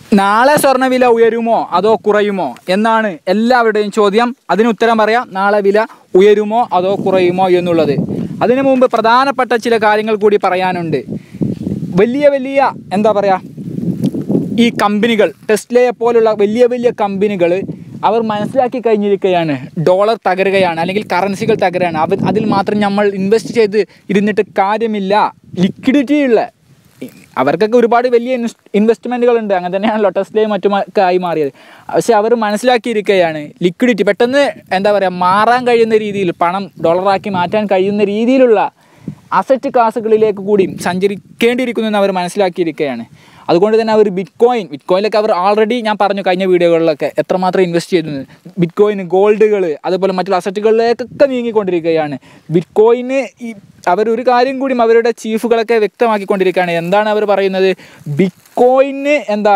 നാളെ സ്വർണ്ണവില ഉയരുമോ അതോ കുറയുമോ എന്നാണ് എല്ലാവരുടെയും ചോദ്യം അതിന് ഉത്തരം പറയാം നാളെ വില ഉയരുമോ അതോ കുറയുമോ എന്നുള്ളത് അതിനു മുമ്പ് പ്രധാനപ്പെട്ട ചില കാര്യങ്ങൾ കൂടി പറയാനുണ്ട് വലിയ വലിയ എന്താ പറയുക ഈ കമ്പനികൾ ടെസ്ലയെ പോലുള്ള വലിയ വലിയ കമ്പനികൾ അവർ മനസ്സിലാക്കി കഴിഞ്ഞിരിക്കുകയാണ് ഡോളർ തകരുകയാണ് അല്ലെങ്കിൽ കറൻസികൾ തകരുകയാണ് അവർ അതിൽ മാത്രം നമ്മൾ ഇൻവെസ്റ്റ് ചെയ്ത് ഇരുന്നിട്ട് കാര്യമില്ല ലിക്വിഡിറ്റി ഉള്ള അവർക്കൊക്കെ ഒരുപാട് വലിയ ഇൻവെസ്റ്റ്മെൻറ്റുകൾ ഉണ്ട് അങ്ങനെ തന്നെയാണല്ലോ ടെസ്ലയും മറ്റുമൊക്കെ ആയി മാറിയത് പക്ഷെ അവർ മനസ്സിലാക്കിയിരിക്കുകയാണ് ലിക്വിഡിറ്റി പെട്ടെന്ന് എന്താ പറയുക മാറാൻ കഴിയുന്ന രീതിയിൽ പണം ഡോളറാക്കി മാറ്റാൻ കഴിയുന്ന രീതിയിലുള്ള അസറ്റ് ക്ലാസ്സുകളിലേക്ക് കൂടി സഞ്ചരിക്കേണ്ടിയിരിക്കുന്നു എന്ന് അവർ മനസ്സിലാക്കിയിരിക്കുകയാണ് അതുകൊണ്ട് തന്നെ അവർ ബിറ്റ് കോയിൻ ബിറ്റ് കോയിലൊക്കെ അവർ ആൾറെഡി ഞാൻ പറഞ്ഞു കഴിഞ്ഞ വീഡിയോകളിലൊക്കെ എത്രമാത്രം ഇൻവെസ്റ്റ് ചെയ്തു ബിറ്റ് കോയിൻ ഗോൾഡുകൾ അതുപോലെ മറ്റുള്ള അസറ്റുകളിലേക്കൊക്കെ നീങ്ങിക്കൊണ്ടിരിക്കുകയാണ് ബിറ്റ് കോയിന് ഈ അവരൊരു കാര്യം കൂടി അവരുടെ ചീഫുകളൊക്കെ വ്യക്തമാക്കിക്കൊണ്ടിരിക്കുകയാണ് എന്താണ് അവർ പറയുന്നത് ബിറ്റ് കോയിന് എന്താ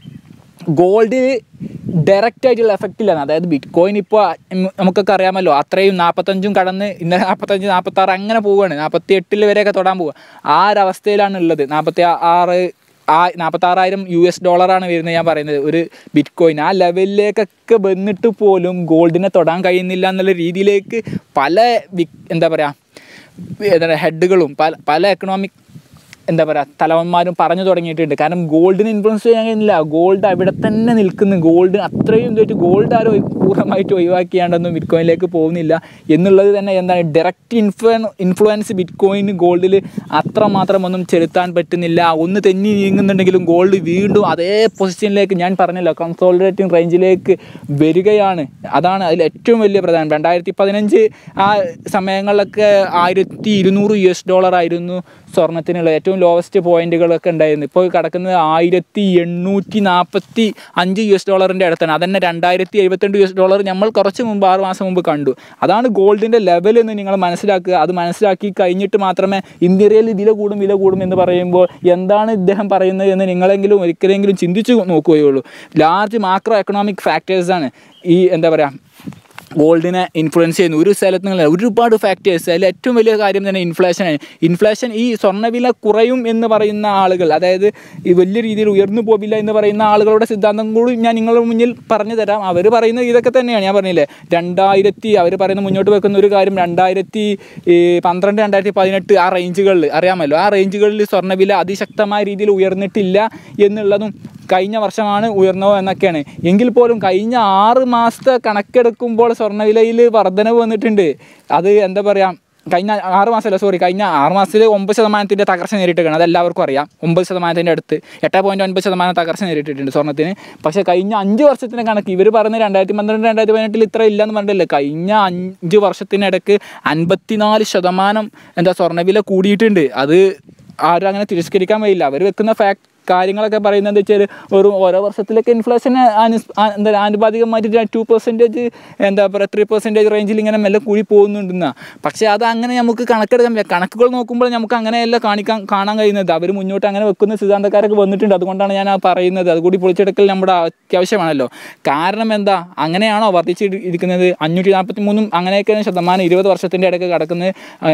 ഗോൾഡിൽ ഡയറക്റ്റ് ആയിട്ടുള്ള എഫക്റ്റ് ഇല്ല അതായത് ബിറ്റ് കോയിൻ ഇപ്പോൾ നമുക്കൊക്കെ അറിയാമല്ലോ അത്രയും നാൽപ്പത്തഞ്ചും കടന്ന് ഇന്നലെ നാൽപ്പത്തഞ്ച് നാൽപ്പത്താറ് അങ്ങനെ പോവുകയാണ് നാൽപ്പത്തി എട്ടിൽ വരെയൊക്കെ തൊടാൻ പോവുക ആ ഒരവസ്ഥയിലാണ് ഉള്ളത് നാൽപ്പത്തി ആറ് ആ നാൽപ്പത്താറായിരം യു എസ് ഡോളറാണ് വരുന്നത് ഞാൻ പറയുന്നത് ഒരു ബിറ്റ് കോയിൻ ആ ലെവലിലേക്കൊക്കെ വന്നിട്ട് പോലും ഗോൾഡിനെ തൊടാൻ കഴിയുന്നില്ല എന്നുള്ള രീതിയിലേക്ക് പല ബിഗ് എന്താ പറയുക എന്താ ഹെഡുകളും പല പല എക്കണോമിക് എന്താ പറയുക തലവന്മാരും പറഞ്ഞു തുടങ്ങിയിട്ടുണ്ട് കാരണം ഗോൾഡിന് ഇൻഫ്ലുവൻസ് ചെയ്യാൻ കഴിയുന്നില്ല ഗോൾഡ് അവിടെ തന്നെ നിൽക്കുന്നു ഗോൾഡ് അത്രയും ഇതായിട്ട് ഗോൾഡ് ആരോ പൂർണ്ണമായിട്ട് ഒഴിവാക്കിയാണ്ടൊന്നും ബിറ്റ് കോയിനിലേക്ക് പോകുന്നില്ല എന്നുള്ളത് തന്നെ എന്താണ് ഡയറക്റ്റ് ഇൻഫ്ലുവൻ ഇൻഫ്ലുവൻസ് ബിറ്റ് കോയിന് ഗോൾഡിൽ അത്രമാത്രം ഒന്നും ചെലുത്താൻ പറ്റുന്നില്ല ഒന്ന് തെന്നി നീങ്ങുന്നുണ്ടെങ്കിലും ഗോൾഡ് വീണ്ടും അതേ പൊസിഷനിലേക്ക് ഞാൻ പറഞ്ഞല്ലോ കൺസോളിഡേറ്റിംഗ് റേഞ്ചിലേക്ക് വരികയാണ് അതാണ് അതിൽ ഏറ്റവും വലിയ പ്രധാനം രണ്ടായിരത്തി പതിനഞ്ച് ആ സമയങ്ങളിലൊക്കെ ആയിരത്തി ഇരുന്നൂറ് യു എസ് ഡോളർ ആയിരുന്നു സ്വർണത്തിനുള്ള ഏറ്റവും ലോവസ്റ്റ് പോയിന്റുകളൊക്കെ ഉണ്ടായിരുന്നു ഇപ്പോൾ കിടക്കുന്നത് ആയിരത്തി എണ്ണൂറ്റി നാൽപ്പത്തി അഞ്ച് യു എസ് ഡോളറിൻ്റെ അടുത്താണ് അതന്നെ രണ്ടായിരത്തി എഴുപത്തിരണ്ട് യു എസ് ഡോളർ നമ്മൾ കുറച്ച് മുമ്പ് ആറ് മാസം മുമ്പ് കണ്ടു അതാണ് ഗോൾഡിൻ്റെ ലെവൽ എന്ന് നിങ്ങൾ മനസ്സിലാക്കുക അത് മനസ്സിലാക്കി കഴിഞ്ഞിട്ട് മാത്രമേ ഇന്ത്യയിൽ വില കൂടും വില കൂടും എന്ന് പറയുമ്പോൾ എന്താണ് ഇദ്ദേഹം പറയുന്നത് എന്ന് നിങ്ങളെങ്കിലും ഒരിക്കലെങ്കിലും ചിന്തിച്ചു നോക്കുകയുള്ളൂ ലാർജ് മാക്രോ എക്കണോമിക് ഫാക്ടേഴ്സാണ് ഈ എന്താ പറയുക ഗോൾഡിനെ ഇൻഫ്ലുവൻസ് ചെയ്യുന്ന ഒരു സ്ഥലത്ത് നിന്നുള്ള ഒരുപാട് ഫാക്ടേഴ്സ് അതിൽ ഏറ്റവും വലിയ കാര്യം തന്നെ ഇൻഫ്ലേഷനാണ് ഇൻഫ്ലേഷൻ ഈ സ്വർണ്ണവില കുറയും എന്ന് പറയുന്ന ആളുകൾ അതായത് ഈ വലിയ രീതിയിൽ ഉയർന്നു പോവില്ല എന്ന് പറയുന്ന ആളുകളുടെ സിദ്ധാന്തം കൂടി ഞാൻ നിങ്ങളുടെ മുന്നിൽ പറഞ്ഞു തരാം അവർ പറയുന്നത് ഇതൊക്കെ തന്നെയാണ് ഞാൻ പറഞ്ഞില്ലേ രണ്ടായിരത്തി അവർ പറയുന്ന മുന്നോട്ട് വെക്കുന്ന ഒരു കാര്യം രണ്ടായിരത്തി ഈ പന്ത്രണ്ട് രണ്ടായിരത്തി പതിനെട്ട് ആ റേഞ്ചുകളിൽ അറിയാമല്ലോ ആ റേഞ്ചുകളിൽ സ്വർണ്ണവില അതിശക്തമായ രീതിയിൽ ഉയർന്നിട്ടില്ല എന്നുള്ളതും കഴിഞ്ഞ വർഷമാണ് ഉയർന്നത് എന്നൊക്കെയാണ് എങ്കിൽ പോലും കഴിഞ്ഞ ആറ് മാസത്തെ കണക്കെടുക്കുമ്പോൾ സ്വർണ്ണവിലയിൽ വർധനവ് വന്നിട്ടുണ്ട് അത് എന്താ പറയുക കഴിഞ്ഞ ആറ് മാസമല്ല സോറി കഴിഞ്ഞ ആറ് മാസത്തിൽ ഒമ്പത് ശതമാനത്തിൻ്റെ തകർച്ച നേരിട്ടിരിക്കുകയാണ് അത് എല്ലാവർക്കും അറിയാം ഒമ്പത് ശതമാനത്തിൻ്റെ അടുത്ത് എട്ട് പോയിൻറ്റ് ഒൻപത് ശതമാനം തകർച്ച നേരിട്ടിട്ടുണ്ട് സ്വർണ്ണത്തിന് പക്ഷേ കഴിഞ്ഞ അഞ്ച് വർഷത്തിൻ്റെ കണക്ക് ഇവർ പറഞ്ഞ് രണ്ടായിരത്തി പന്ത്രണ്ട് രണ്ടായിരത്തി പതിനെട്ടിൽ ഇത്ര ഇല്ലെന്ന് പറഞ്ഞിട്ടില്ല കഴിഞ്ഞ അഞ്ച് വർഷത്തിനിടയ്ക്ക് അൻപത്തിനാല് ശതമാനം എന്താ സ്വർണ്ണവില കൂടിയിട്ടുണ്ട് അത് ആരും അങ്ങനെ തിരസ്കരിക്കാൻ കഴിയില്ല അവർ വെക്കുന്ന ഫാക്ട് കാര്യങ്ങളൊക്കെ പറയുന്നത് എന്താ വെച്ചാൽ ഒരു ഓരോ വർഷത്തിലൊക്കെ ഇൻഫ്ലേഷൻ എന്താ ആനുപാതികമായിട്ട് ടു പെർസെൻറ്റേജ് എന്താ പറയുക ത്രീ പെർസെൻറ്റേജ് റേഞ്ചിൽ ഇങ്ങനെ മെല്ലെ കൂടി പോകുന്നുണ്ടെന്നാ പക്ഷേ അത് അങ്ങനെ നമുക്ക് കണക്കെടുക്കാൻ പറ്റില്ല കണക്കുകൾ നോക്കുമ്പോൾ നമുക്ക് അങ്ങനെയല്ല കാണിക്കാൻ കാണാൻ കഴിയുന്നത് അവർ മുന്നോട്ട് അങ്ങനെ വെക്കുന്ന സിദ്ധാന്തക്കാരൊക്കെ വന്നിട്ടുണ്ട് അതുകൊണ്ടാണ് ഞാൻ ആ പറയുന്നത് അതുകൂടി പൊളിച്ചെടുക്കൽ നമ്മുടെ അത്യാവശ്യമാണല്ലോ കാരണം എന്താ അങ്ങനെയാണോ വർദ്ധിച്ച് ഇരിക്കുന്നത് അഞ്ഞൂറ്റി നാൽപ്പത്തി മൂന്നും അങ്ങനെയൊക്കെയാണ് ശതമാനം ഇരുപത് വർഷത്തിൻ്റെ ഇടയ്ക്ക് കിടക്കുന്നത്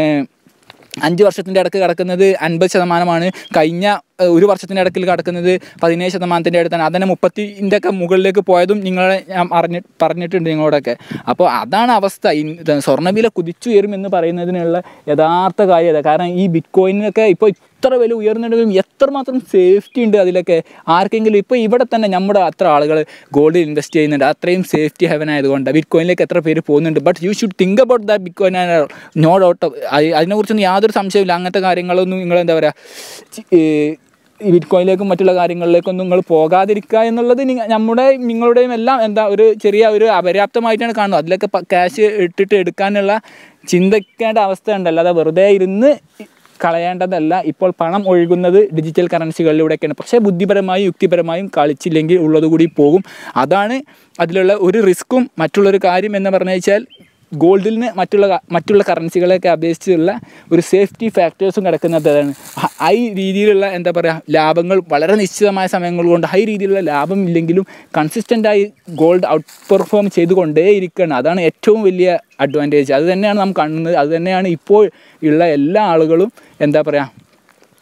അഞ്ച് വർഷത്തിൻ്റെ ഇടയ്ക്ക് കിടക്കുന്നത് അൻപത് ശതമാനമാണ് കഴിഞ്ഞ ഒരു വർഷത്തിൻ്റെ ഇടയ്ക്കിൽ കിടക്കുന്നത് പതിനേഴ് ശതമാനത്തിൻ്റെ അടുത്താണ് അതന്നെ മുപ്പത്തിൻ്റെ ഒക്കെ മുകളിലേക്ക് പോയതും നിങ്ങളെ ഞാൻ അറിഞ്ഞി പറഞ്ഞിട്ടുണ്ട് നിങ്ങളോടൊക്കെ അപ്പോൾ അതാണ് അവസ്ഥ സ്വർണ്ണവില കുതിച്ചുയരും എന്ന് പറയുന്നതിനുള്ള യഥാർത്ഥ കാര്യത കാരണം ഈ ബിറ്റ് കോയിനൊക്കെ ഇപ്പോൾ ഇത്ര വില ഉയർന്നിട്ടുണ്ടെങ്കിലും എത്രമാത്രം സേഫ്റ്റി ഉണ്ട് അതിലൊക്കെ ആർക്കെങ്കിലും ഇപ്പോൾ ഇവിടെ തന്നെ നമ്മുടെ അത്ര ആളുകൾ ഗോൾഡിൽ ഇൻവെസ്റ്റ് ചെയ്യുന്നുണ്ട് അത്രയും സേഫ്റ്റി ഹെവൻ ആയതുകൊണ്ട് ബിറ്റ് കോയിനിലേക്ക് എത്ര പേര് പോകുന്നുണ്ട് but you should think about that bitcoin no doubt അതിനെക്കുറിച്ചൊന്നും യാതൊരു സംശയമില്ല അങ്ങനത്തെ കാര്യങ്ങളൊന്നും നിങ്ങൾ എന്താ പറയുക ഈ ബിറ്റ് കോയിനിലേക്കും മറ്റുള്ള കാര്യങ്ങളിലേക്കൊന്നും നിങ്ങൾ പോകാതിരിക്കുക എന്നുള്ളത് നമ്മുടെ നിങ്ങളുടെയും എല്ലാം എന്താ ഒരു ചെറിയ ഒരു അപര്യാപ്തമായിട്ടാണ് കാണുന്നത് അതിലൊക്കെ ക്യാഷ് ഇട്ടിട്ട് എടുക്കാനുള്ള ചിന്തിക്കേണ്ട അവസ്ഥ ഉണ്ടല്ലോ അത് വെറുതെ ഇരുന്ന് കളയേണ്ടതല്ല ഇപ്പോൾ പണം ഒഴുകുന്നത് ഡിജിറ്റൽ കറൻസികളിലൂടെയൊക്കെയാണ് പക്ഷേ ബുദ്ധിപരമായും യുക്തിപരമായും കളിച്ചില്ലെങ്കിൽ ഉള്ളതുകൂടി പോകും അതാണ് അതിലുള്ള ഒരു റിസ്ക്കും മറ്റുള്ളൊരു കാര്യം എന്ന് പറഞ്ഞു വെച്ചാൽ ഗോൾഡിന് മറ്റുള്ള മറ്റുള്ള കറൻസികളെയൊക്കെ അപേക്ഷിച്ചുള്ള ഒരു സേഫ്റ്റി ഫാക്ടേഴ്സും കിടക്കുന്നത് അതാണ് ഹൈ രീതിയിലുള്ള എന്താ പറയുക ലാഭങ്ങൾ വളരെ നിശ്ചിതമായ സമയങ്ങൾ കൊണ്ട് ഹൈ രീതിയിലുള്ള ലാഭം ഇല്ലെങ്കിലും കൺസിസ്റ്റൻ്റായി ഗോൾഡ് ഔട്ട് പെർഫോം ചെയ്തുകൊണ്ടേയിരിക്കുകയാണ് അതാണ് ഏറ്റവും വലിയ അഡ്വാൻറ്റേജ് അത് തന്നെയാണ് നാം കാണുന്നത് അത് തന്നെയാണ് ഇപ്പോൾ ഉള്ള എല്ലാ ആളുകളും എന്താ പറയുക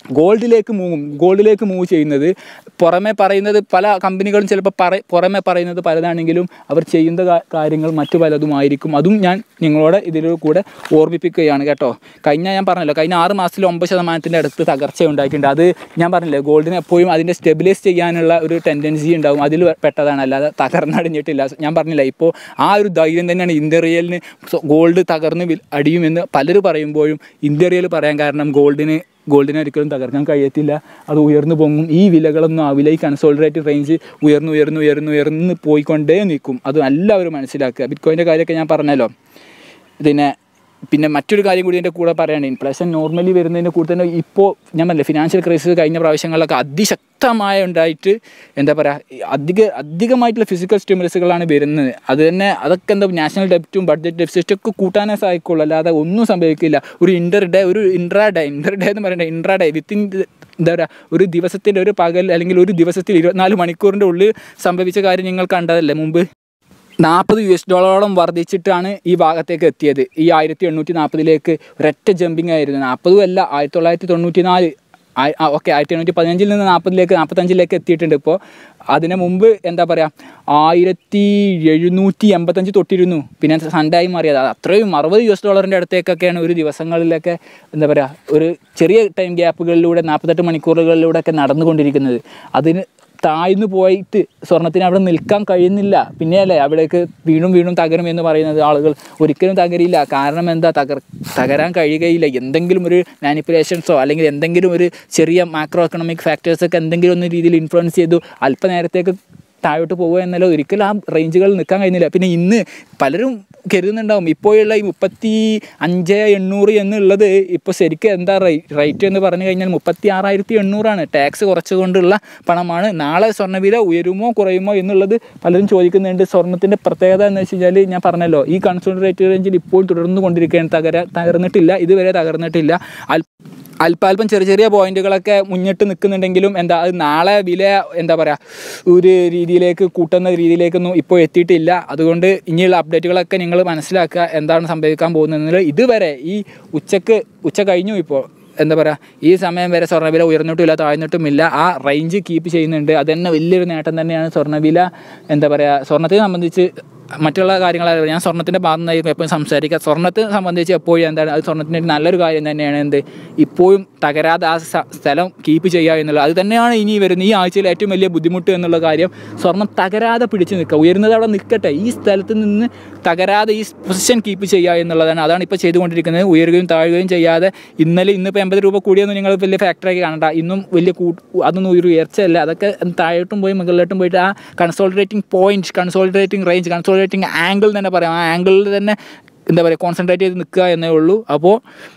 ഗോൾഡിലേക്ക് മൂവും ഗോൾഡിലേക്ക് മൂവ് ചെയ്യുന്നത് പുറമെ പറയുന്നത് പല കമ്പനികളും ചിലപ്പോൾ പറ പുറമെ പറയുന്നത് പലതാണെങ്കിലും അവർ ചെയ്യുന്ന കാ- കാര്യങ്ങൾ മറ്റു പലതുമായിരിക്കും അതും ഞാൻ നിങ്ങളോട് ഇതിൽ കൂടെ ഓർമ്മിപ്പിക്കുകയാണ് കേട്ടോ കഴിഞ്ഞ ഞാൻ പറഞ്ഞല്ലോ കഴിഞ്ഞ ആറ് മാസത്തിൽ ഒമ്പത് ശതമാനത്തിൻ്റെ അടുത്ത് തകർച്ച ഉണ്ടാക്കിയിട്ടുണ്ട് അത് ഞാൻ പറഞ്ഞില്ലേ ഗോൾഡിന് എപ്പോഴും അതിൻ്റെ സ്റ്റെബിലൈസ് ചെയ്യാനുള്ള ഒരു ടെൻഡൻസി ഉണ്ടാവും അതിൽ പെട്ടതാണ് അല്ലാതെ തകർന്നടിഞ്ഞിട്ടില്ല ഞാൻ പറഞ്ഞില്ല ഇപ്പോൾ ആ ഒരു ധൈര്യം തന്നെയാണ് ഇന്ത്യ റിയലിന് ഗോൾഡ് തകർന്ന് വിൽ- അടിയുമെന്ന് പലരും പറയുമ്പോഴും ഇന്ത്യ റിയൽ പറയാൻ കാരണം ഗോൾഡിന് ഗോൾഡിനെ ഒരിക്കലും തകർക്കാൻ കഴിയത്തില്ല അത് ഉയർന്നു പൊങ്ങും ഈ വിലകളൊന്നും ആവില്ല ഈ കൺസോൾട്ടേറ്റ് റേഞ്ച് ഉയർന്നു ഉയർന്നു ഉയർന്നു ഉയർന്ന് പോയിക്കൊണ്ടേ നിൽക്കും അത് എല്ലാവരും മനസ്സിലാക്കുക ബിറ്റ്കോയിൻ്റെ കാര്യമൊക്കെ ഞാൻ പറഞ്ഞല്ലോ പിന്നെ പിന്നെ മറ്റൊരു കാര്യം കൂടി എൻ്റെ കൂടെ പറയുകയാണ് ഇൻഫ്ലേഷൻ നോർമലി വരുന്നതിൻ്റെ കൂടെ തന്നെ ഇപ്പോൾ ഞാൻ പറഞ്ഞില്ല ഫിനാൻഷ്യൽ ക്രൈസിസ് കഴിഞ്ഞ പ്രാവശ്യങ്ങളിലൊക്കെ അതിശക്തമായ ഉണ്ടായിട്ട് എന്താ പറയുക അധിക അധികമായിട്ടുള്ള ഫിസിക്കൽ സ്റ്റിമുലസുകളാണ് വരുന്നത് അത് തന്നെ അതൊക്കെ എന്താ നാഷണൽ ഡെപ്റ്റും ബഡ്ജറ്റ് ഡെഫിസിറ്റും ഒക്കെ കൂട്ടാനേ സഹായിക്കുള്ളൂ അല്ലാതെ ഒന്നും സംഭവിക്കില്ല ഒരു ഇൻ്റർ ഡേ ഒരു ഇൻട്രാ ഡേ ഇൻ്റർ ഡേ എന്ന് പറയണ്ട ഇൻട്രാ ഡേ വിത്തിൻ എന്താ പറയുക ഒരു ദിവസത്തിൻ്റെ ഒരു പകൽ അല്ലെങ്കിൽ ഒരു ദിവസത്തിൽ ഇരുപത്തിനാല് മണിക്കൂറിൻ്റെ ഉള്ളിൽ സംഭവിച്ച കാര്യം നിങ്ങൾ കണ്ടതല്ലേ മുമ്പ് നാൽപ്പത് യു എസ് ഡോളറോളം വർദ്ധിച്ചിട്ടാണ് ഈ ഭാഗത്തേക്ക് എത്തിയത് ഈ ആയിരത്തി എണ്ണൂറ്റി നാൽപ്പതിലേക്ക് ഒരൊറ്റ ജമ്പിങ് ആയിരുന്നു നാൽപ്പതും അല്ല ആയിരത്തി തൊള്ളായിരത്തി തൊണ്ണൂറ്റി നാല് ഓക്കെ ആയിരത്തി എണ്ണൂറ്റി പതിനഞ്ചിൽ നിന്ന് നാൽപ്പതിലേക്ക് നാൽപ്പത്തഞ്ചിലേക്ക് എത്തിയിട്ടുണ്ട് ഇപ്പോൾ അതിന് മുമ്പ് എന്താ പറയുക ആയിരത്തി എഴുന്നൂറ്റി എൺപത്തഞ്ച് തൊട്ടിരുന്നു പിന്നെ സൺഡായി മാറിയത് അത് അത്രയും അറുപത് യു എസ് ഡോളറിൻ്റെ അടുത്തേക്കൊക്കെയാണ് ഒരു ദിവസങ്ങളിലൊക്കെ എന്താ പറയുക ഒരു ചെറിയ ടൈം ഗ്യാപ്പുകളിലൂടെ നാൽപ്പത്തെട്ട് മണിക്കൂറുകളിലൂടെ ഒക്കെ നടന്നുകൊണ്ടിരിക്കുന്നത് അതിന് താഴ്ന്നു പോയിട്ട് സ്വർണത്തിന് അവിടെ നിൽക്കാൻ കഴിയുന്നില്ല പിന്നെയല്ലേ അവിടേക്ക് വീണ്ടും വീണ്ടും തകരും എന്ന് പറയുന്നത് ആളുകൾ ഒരിക്കലും തകരില്ല കാരണം എന്താ തകർ തകരാൻ കഴിയുകയില്ല എന്തെങ്കിലും ഒരു മാനിപ്പുലേഷൻസോ അല്ലെങ്കിൽ എന്തെങ്കിലും ഒരു ചെറിയ മാക്രോ എക്കണോമിക് ഫാക്ടേഴ്സൊക്കെ എന്തെങ്കിലും ഒന്ന് രീതിയിൽ ഇൻഫ്ലുവൻസ് ചെയ്തു അല്പനേരത്തേക്ക് താഴോട്ട് പോകുക എന്നല്ല ഒരിക്കലും ആ റേഞ്ചുകളിൽ നിൽക്കാൻ കഴിയുന്നില്ല പിന്നെ ഇന്ന് പലരും കരുതുന്നുണ്ടാവും ഇപ്പോഴുള്ള ഈ മുപ്പത്തി അഞ്ച് എണ്ണൂറ് എന്നുള്ളത് ഇപ്പോൾ ശരിക്കും എന്താ റേറ്റ് എന്ന് പറഞ്ഞു കഴിഞ്ഞാൽ മുപ്പത്തി ആറായിരത്തി എണ്ണൂറാണ് ടാക്സ് കുറച്ചുകൊണ്ടുള്ള പണമാണ് നാളെ സ്വർണ്ണവില ഉയരുമോ കുറയുമോ എന്നുള്ളത് പലരും ചോദിക്കുന്നുണ്ട് സ്വർണ്ണത്തിൻ്റെ പ്രത്യേകത എന്ന് വെച്ച് കഴിഞ്ഞാൽ ഞാൻ പറഞ്ഞല്ലോ ഈ കൺസോൾട്ടേറ്റ് റേഞ്ചിൽ ഇപ്പോൾ തുടർന്നു കൊണ്ടിരിക്കുകയാണ് തകര തകർന്നിട്ടില്ല ഇതുവരെ തകർന്നിട്ടില്ല അൽ അല്പാൽപ്പം ചെറിയ ചെറിയ പോയിന്റുകളൊക്കെ മുന്നിട്ട് നിൽക്കുന്നുണ്ടെങ്കിലും എന്താ അത് നാളെ വില എന്താ പറയുക ഒരു രീതിയിലേക്ക് കൂട്ടുന്ന രീതിയിലേക്കൊന്നും ഇപ്പോൾ എത്തിയിട്ടില്ല അതുകൊണ്ട് ഇനിയുള്ള അപ്ഡേറ്റുകളൊക്കെ നിങ്ങൾ മനസ്സിലാക്കുക എന്താണ് സംഭവിക്കാൻ പോകുന്നത് ഇതുവരെ ഈ ഉച്ചക്ക് ഉച്ച കഴിഞ്ഞു ഇപ്പോൾ എന്താ പറയുക ഈ സമയം വരെ സ്വർണ്ണവില ഉയർന്നിട്ടുമില്ല താഴ്ന്നിട്ടുമില്ല ആ റേഞ്ച് കീപ്പ് ചെയ്യുന്നുണ്ട് അത് തന്നെ വലിയൊരു നേട്ടം തന്നെയാണ് സ്വർണ്ണവില എന്താ പറയുക സ്വർണ്ണത്തെ സംബന്ധിച്ച് മറ്റുള്ള കാര്യങ്ങളായാലും ഞാൻ സ്വർണ്ണത്തിൻ്റെ ഭാഗം നിന്നായിരിക്കും എപ്പോഴും സംസാരിക്കുക സ്വർണ്ണത്തെ സംബന്ധിച്ച് എപ്പോഴും എന്താണ് അത് സ്വർണ്ണത്തിൻ്റെ ഒരു നല്ലൊരു കാര്യം തന്നെയാണ് എന്ത് ഇപ്പോഴും തകരാതെ ആ സ- സ്ഥലം കീപ്പ് ചെയ്യുക എന്നുള്ളത് അത് തന്നെയാണ് ഇനി വരുന്ന ഈ ആഴ്ചയിൽ ഏറ്റവും വലിയ ബുദ്ധിമുട്ട് എന്നുള്ള കാര്യം സ്വർണ്ണം തകരാതെ പിടിച്ച് നിൽക്കുക ഉയരുന്നത് അവിടെ നിൽക്കട്ടെ ഈ സ്ഥലത്ത് നിന്ന് തകരാതെ ഈ പൊസിഷൻ കീപ്പ് ചെയ്യുക എന്നുള്ളതാണ് അതാണ് ഇപ്പോൾ ചെയ്തുകൊണ്ടിരിക്കുന്നത് ഉയരുകയും താഴുകയും ചെയ്യാതെ ഇന്നലെ ഇന്നിപ്പോൾ എൺപത് രൂപ കൂടിയൊന്നും നിങ്ങൾ വലിയ ഫാക്ടറാക്കി കാണണ്ട ഇന്നും വലിയ കൂട്ട് അതൊന്നും ഒരു ഉയർച്ചയല്ല അതൊക്കെ താഴോട്ടും പോയി മുകളിലോട്ടും പോയിട്ട് ആ consolidating point consolidating range consolidating angle തന്നെ പറയാം ആ ആംഗിളിൽ തന്നെ എന്താ പറയുക കോൺസെൻട്രേറ്റ് ചെയ്ത് നിൽക്കുക എന്നേ ഉള്ളൂ അപ്പോൾ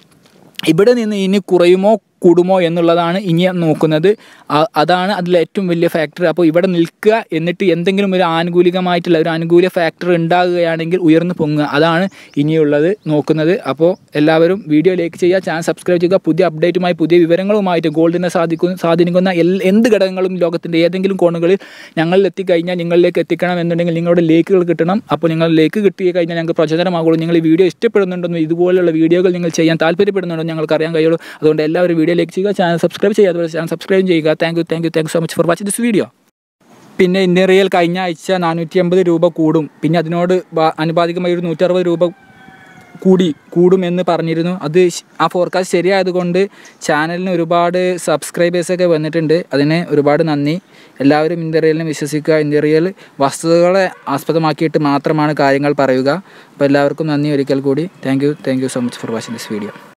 ഇവിടെ നിന്ന് ഇനി കുറയുമോ കൂടുമോ എന്നുള്ളതാണ് ഇനി നോക്കുന്നത് ആ- അതാണ് അതിലെ ഏറ്റവും വലിയ ഫാക്ടർ അപ്പോൾ ഇവിടെ നിൽക്കുക എന്നിട്ട് എന്തെങ്കിലും ഒരു ആനുകൂലികമായിട്ടുള്ള ഒരു അനുകൂല ഫാക്ടർ ഉണ്ടാകുകയാണെങ്കിൽ ഉയർന്നു പൊങ്ങുക അതാണ് ഇനിയുള്ളത് നോക്കുന്നത് അപ്പോൾ എല്ലാവരും വീഡിയോ ലൈക്ക് ചെയ്യുക ചാനൽ സബ്സ്ക്രൈബ് ചെയ്യുക പുതിയ അപ്ഡേറ്റുമായി പുതിയ വിവരങ്ങളുമായിട്ട് ഗോൾഡിനെ സാധിക്കുന്ന സ്വാധീനിക്കുന്ന എൽ എന്ത് ഘടകങ്ങളും ലോകത്തിൻ്റെ ഏതെങ്കിലും കോണുകളിൽ ഞങ്ങളിൽ എത്തിക്കഴിഞ്ഞാൽ നിങ്ങളിലേക്ക് എത്തിക്കണം എന്നുണ്ടെങ്കിൽ നിങ്ങളുടെ ലേക്കുകൾ കിട്ടണം അപ്പോൾ നിങ്ങൾ ലേക്ക് കിട്ടി കഴിഞ്ഞാൽ ഞങ്ങൾക്ക് പ്രചോദനമാകുള്ളൂ നിങ്ങൾ ഈ വീഡിയോ ഇഷ്ടപ്പെടുന്നുണ്ടെന്നും ഇതുപോലുള്ള വീഡിയോകൾ നിങ്ങൾ ചെയ്യാൻ താല്പര്യപ്പെടുന്നുണ്ടോ ഞങ്ങൾക്ക് അറിയാൻ കഴിയുള്ളൂ അതുകൊണ്ട് എല്ലാവരും വീഡിയോ ലൈക്ക് ചെയ്യുക ചാനൽ സബ്സ്ക്രൈബ് ചെയ്യുക അതുപോലെ ചാനൽ സബ്സ്ക്രൈബ് ചെയ്യുക thank you thank you thank you so much for watching this video പിന്നെ ഇന്ത്യൻ റിയൽ കഴിഞ്ഞ ആഴ്ച നാനൂറ്റി അമ്പത് രൂപ കൂടും പിന്നെ അതിനോട് ബ- ആനുപാതികമായി ഒരു നൂറ്ററുപത് രൂപ കൂടി കൂടുമെന്ന് പറഞ്ഞിരുന്നു അത് ശ- ആ ഫോർകാസ്റ്റ് ശരിയായതുകൊണ്ട് ചാനലിന് ഒരുപാട് സബ്സ്ക്രൈബേഴ്സൊക്കെ വന്നിട്ടുണ്ട് അതിന് ഒരുപാട് നന്ദി എല്ലാവരും ഇന്ത്യ റിയലിനെ വിശ്വസിക്കുക ഇന്ത്യ റിയൽ വസ്തുതകളെ ആസ്പദമാക്കിയിട്ട് മാത്രമാണ് കാര്യങ്ങൾ പറയുക അപ്പോൾ എല്ലാവർക്കും നന്ദി ഒരിക്കൽ കൂടി thank you thank you so much for watching this video